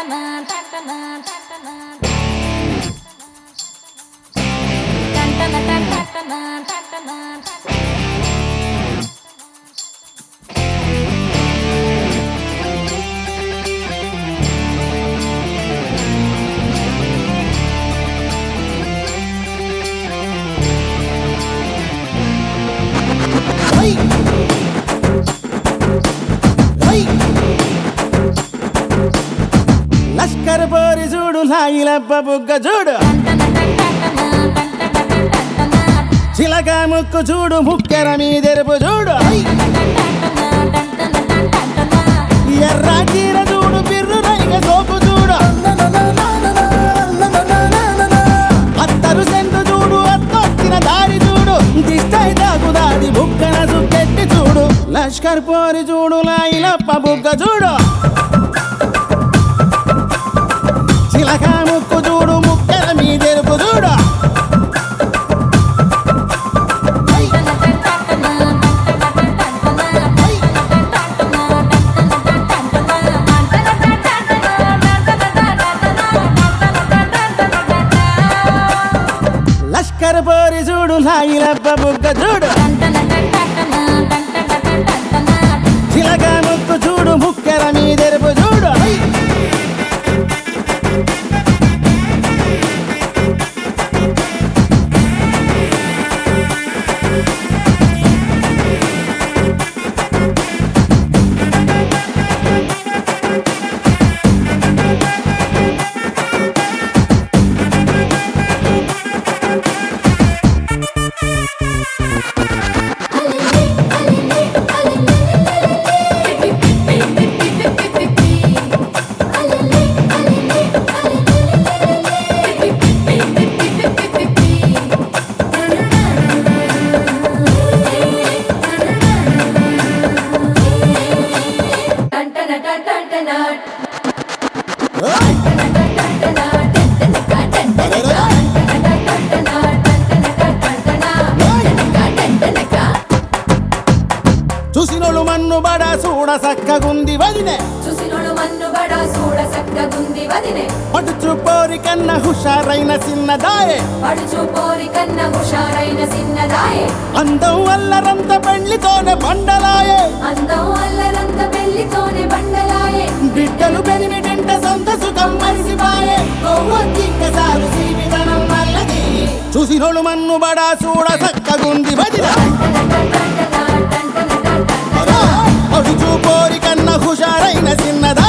High! High! Lashkar పోరి చూడు లాగిలబ్బ బుగ్గ చూడు చిలక ముక్కు చూడు ముక్కెర మీదెరుపు చూడు హై! ఎర్ర చీర చూడు బిర్రు రైగ సోపు చూడు అత్తరు సెంటు చూడు అత్తొచ్చిన దారి చూడు దిష్టై దాగుదాది బుక్కన సుక్కెట్టి చూడు లష్కర్ పోరి చూడు లాయిలప్ప బుగ్గ చూడు చిలక ముక్కు చూడు ముక్కల మీదెరుపు చూడు హై! హై! లష్కర్ పోరి చూడు లాయిలప్ప బుగ్గ చూడు చిలక ముక్కు చూడు ముక్కెర మీదెరుపు చూడు హై! ఓయ్! చూసినోళ్ళు మన్ను బడ చూడ సక్కగుంది వదినే చూసినోడు మన్ను బడా చూడ సక్కగుంది వదినే పడుచు పోరి కన్న హుషారైన చిన్నదాయే పడుచు పోరి కన్న హుషారైన సిన్నదాయే అందం వల్లరంత పెళ్లితోనే బండలాయే అందం అల్లరంత పెళ్లితోనే బండలాయే బిడ్డలు పెరిమిటంట సొంత సుఖం మరిసిపాయే కొవ్వొత్తిక్కసారు జీవితనం వల్లది చూసినోళ్ళు మన్ను బడ చూడ సక్కగుంది వదిన పడుచు పోరి కన్న హుషారైన చిన్నదా